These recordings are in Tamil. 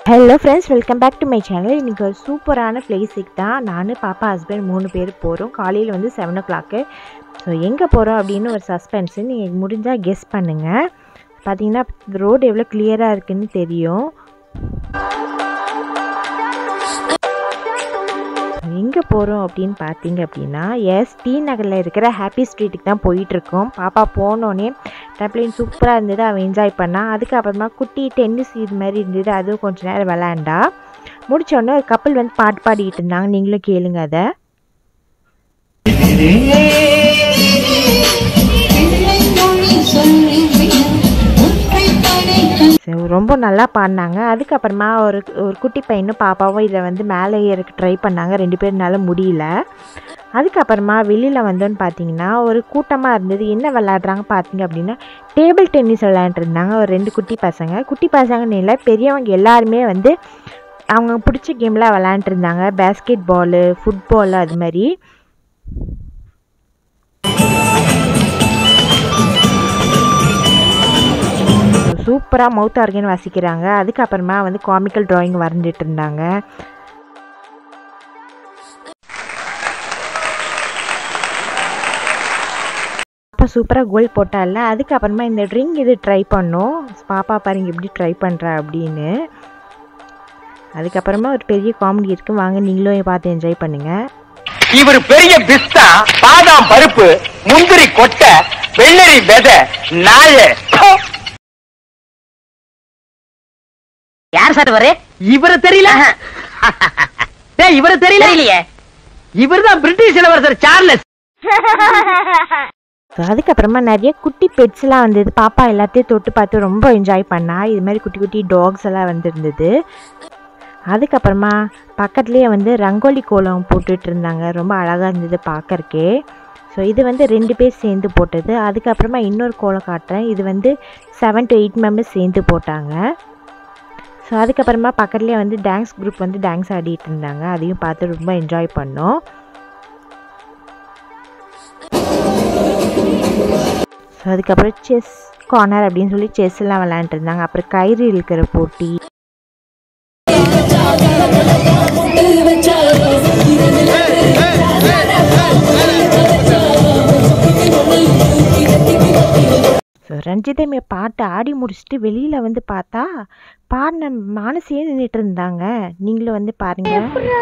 hello friends welcome back to my channel இன்றைக்கி ஒரு சூப்பரான பிளேஸுக்கு தான் நான் பாப்பா ஹஸ்பண்ட் மூணு பேர் போகிறோம் காலையில் வந்து செவன் ஓ கிளாக்கு ஸோ எங்கே போகிறோம் அப்படின்னு ஒரு சஸ்பென்ஸு நீங்கள் முடிஞ்சால் கெஸ் பண்ணுங்கள் பார்த்தீங்கன்னா ரோடு எவ்வளோ கிளியராக இருக்குன்னு தெரியும் எங்கே போகிறோம் அப்படின்னு பார்த்தீங்க அப்படின்னா எஸ் டி நகரில் இருக்கிற ஹாப்பி ஸ்ட்ரீட்டுக்கு தான் போயிட்டுருக்கோம் பாப்பா போனோடனே ட்ரப்ளின் சூப்பராக இருந்தது அவன் என்ஜாய் பண்ணான் அதுக்கப்புறமா குட்டி டென்னிஸ் இது மாதிரி இருந்தது அதுவும் கொஞ்ச நேரம் விளாண்டா முடிச்சோடனே ஒரு கப்பல் வந்து பாட்டு பாடிக்கிட்டு இருந்தாங்க நீங்களும் கேளுங்க அதை ஸோ ரொம்ப நல்லா பாடினாங்க அதுக்கப்புறமா ஒரு ஒரு குட்டி பையனும் பாப்பாவும் இதை வந்து மேலே ஏறக்கு ட்ரை பண்ணாங்க ரெண்டு பேர்னால முடியல அதுக்கப்புறமா வெளியில் வந்தோன்னு பார்த்தீங்கன்னா ஒரு கூட்டமாக இருந்தது என்ன விளாட்றாங்க பார்த்தீங்க அப்படின்னா டேபிள் டென்னிஸ் விளையாண்டுருந்தாங்க ஒரு ரெண்டு குட்டி பசங்க குட்டி பசங்கன்னு இல்லை பெரியவங்க எல்லாருமே வந்து அவங்க பிடிச்ச கேம்லாம் விளையாண்டுருந்தாங்க பேஸ்கெட் பாலு ஃபுட்பால் அது மாதிரி சூப்பராக மவுத் ஆர்கன் வாசிக்கிறாங்க அதுக்கப்புறமா வந்து காமிக்கல் ட்ராயிங் வரைஞ்சிட்டு இருந்தாங்க அப்போ சூப்பராக கோல் போட்டால அதுக்கப்புறமா இந்த ட்ரிங்க் இது ட்ரை பண்ணோம் பாப்பா பாருங்க எப்படி ட்ரை பண்ணுறா அப்படின்னு அதுக்கப்புறமா ஒரு பெரிய காமெடி இருக்குது வாங்க நீங்களும் பார்த்து என்ஜாய் பண்ணுங்கள் இவர் பெரிய பிஸ்தா பாதாம் பருப்பு முந்திரி கொட்டை வெள்ளரி விதை நாய யார் சார் இவரு இவரு தெரியல டேய் இவரு தெரியல தெரியலையே இவர்தான் பிரிட்டிஷ் இளவரசர் சார்லஸ் ஸோ அதுக்கப்புறமா நிறைய குட்டி பெட்ஸ்லாம் வந்தது பாப்பா எல்லாத்தையும் தொட்டு பார்த்து ரொம்ப என்ஜாய் பண்ணா இது மாதிரி குட்டி குட்டி டாக்ஸ் எல்லாம் வந்துருந்தது அதுக்கப்புறமா பக்கத்துலேயே வந்து ரங்கோலி கோலம் போட்டுட்டு இருந்தாங்க ரொம்ப அழகாக இருந்தது பார்க்கறக்கே ஸோ இது வந்து ரெண்டு பேர் சேர்ந்து போட்டது அதுக்கப்புறமா இன்னொரு கோலம் காட்டுறேன் இது வந்து செவன் டு எயிட் மெம்பர்ஸ் சேர்ந்து போட்டாங்க ஸோ அதுக்கப்புறமா பக்கத்துலேயே வந்து டான்ஸ் குரூப் வந்து டான்ஸ் ஆடிட்டு இருந்தாங்க அதையும் பார்த்து ரொம்ப என்ஜாய் பண்ணோம் ஸோ அதுக்கப்புறம் செஸ் கார்னர் அப்படின்னு சொல்லி செஸ் எல்லாம் விளையாண்டுட்டு இருந்தாங்க அப்புறம் கயிறு இழுக்கிற போட்டி ஸோ ரஞ்சிதமே பாட்டு ஆடி முடிச்சுட்டு வெளியில் வந்து பார்த்தா பாடின மானசியே நின்றுட்டு இருந்தாங்க நீங்களும் வந்து பாருங்க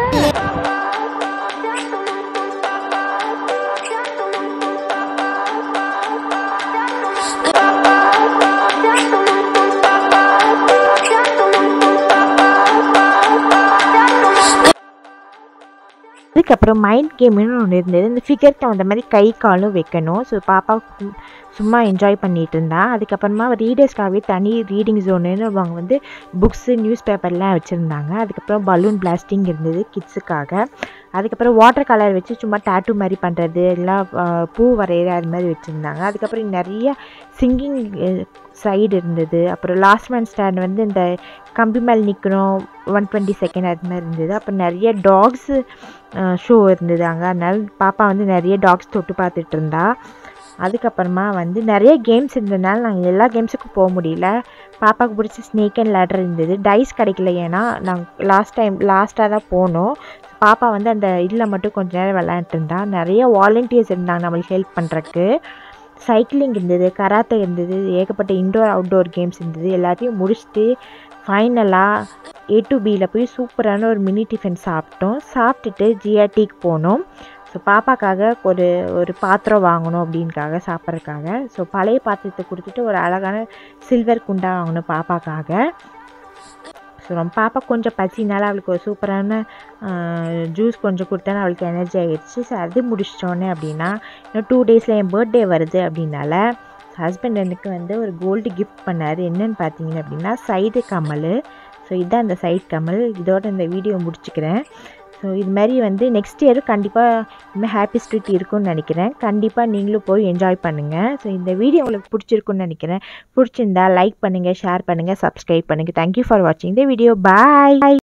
அதுக்கப்புறம் மைண்ட் கேம்னு ஒன்று இருந்தது இந்த ஃபிகருக்கு அந்த மாதிரி கை காலும் வைக்கணும் ஸோ பாப்பா கு- சும்மா என்ஜாய் பண்ணிட்டு இருந்தா அதுக்கப்புறமா ரீடர்ஸ்க்காகவே தனி ரீடிங் ஜோனுன்னு அவங்க வந்து புக்ஸு நியூஸ் பேப்பர்லாம் வச்சுருந்தாங்க அதுக்கப்புறம் பலூன் பிளாஸ்டிங் இருந்தது கிட்ஸுக்காக அதுக்கப்புறம் வாட்டர் கலர் வச்சு சும்மா டேட்டூ மாதிரி பண்ணுறது எல்லாம் ஆஹ், பூ வரைகிற அது மாதிரி வச்சுருந்தாங்க அதுக்கப்புறம் நிறைய சிங்கிங் சைடு இருந்தது அப்புறம் லாஸ்ட் மேன் ஸ்டாண்ட் வந்து இந்த கம்பி மேல் நிற்கணும் ஒன் டுவெண்ட்டி செகண்ட் அது மாதிரி இருந்தது அப்புறம் நிறைய டாக்ஸு ஷோ இருந்தது அங்கே அதனால பாப்பா வந்து நிறைய டாக்ஸ் தொட்டு பார்த்துட்டு இருந்தா அதுக்கப்புறமா வந்து நிறைய கேம்ஸ் இருந்ததுனால நாங்கள் எல்லா கேம்ஸுக்கும் போக முடியல பாப்பாவுக்கு பிடிச்ச ஸ்னேக் அண்ட் லேடர் இருந்தது டைஸ் கிடைக்கல ஏன்னா நாங்கள் லாஸ்ட் டைம் லாஸ்ட்டாக தான் போனோம் பாப்பா வந்து அந்த இதில் மட்டும் கொஞ்ச நேரம் விளையாண்டுட்டு இருந்தா நிறைய வாலண்டியர்ஸ் இருந்தாங்க நம்மளுக்கு ஹெல்ப் பண்ணுறக்கு சைக்கிளிங் இருந்தது கராத்தே இருந்தது ஏகப்பட்ட இன்டோர் அவுட்டோர் கேம்ஸ் இருந்தது எல்லாத்தையும் முடிச்சுட்டு ஃபைனலாக ஏ டு பியில் போய் சூப்பரான ஒரு மினி டிஃபன் சாப்பிட்டோம் சாப்பிட்டுட்டு ஜிஆர்டிக்கு போனோம் ஸோ பாப்பாக்காக ஒரு ஒரு பாத்திரம் வாங்கணும் அப்படின்காக சாப்பிட்றதுக்காக ஸோ பழைய பாத்திரத்தை கொடுத்துட்டு ஒரு அழகான சில்வர் குண்டா வாங்கணும் பாப்பாக்காக ஸோ ரொம்ப பாப்பா கொஞ்சம் பசினால அவளுக்கு ஒரு சூப்பரான ஜூஸ் கொஞ்சம் கொடுத்தேன்னா அவளுக்கு எனர்ஜி ஆகிடுச்சு ஸோ அது முடிச்சிட்டோன்னே அப்படின்னா இன்னும் டூ டேஸில் என் பர்த்டே வருது அப்படின்னால ஹஸ்பண்ட் எனக்கு வந்து ஒரு கோல்டு கிஃப்ட் பண்ணார் என்னன்னு பார்த்தீங்க அப்படின்னா சைடு கமல் ஸோ இதுதான் அந்த சைடு கமல் இதோட இந்த வீடியோ முடிச்சுக்கிறேன் ஸோ இது மாதிரி வந்து நெக்ஸ்ட் இயர் கண்டிப்பாக இன்னும் ஹாப்பி ஸ்ட்ரீட் இருக்கும்னு நினைக்கிறேன் கண்டிப்பாக நீங்களும் போய் என்ஜாய் பண்ணுங்கள் ஸோ இந்த வீடியோ உங்களுக்கு பிடிச்சிருக்குன்னு நினைக்கிறேன் பிடிச்சிருந்தா லைக் பண்ணுங்கள் ஷேர் பண்ணுங்கள் சப்ஸ்கிரைப் பண்ணுங்கள் தேங்க்யூ ஃபார் வாட்சிங் த வீடியோ பாய்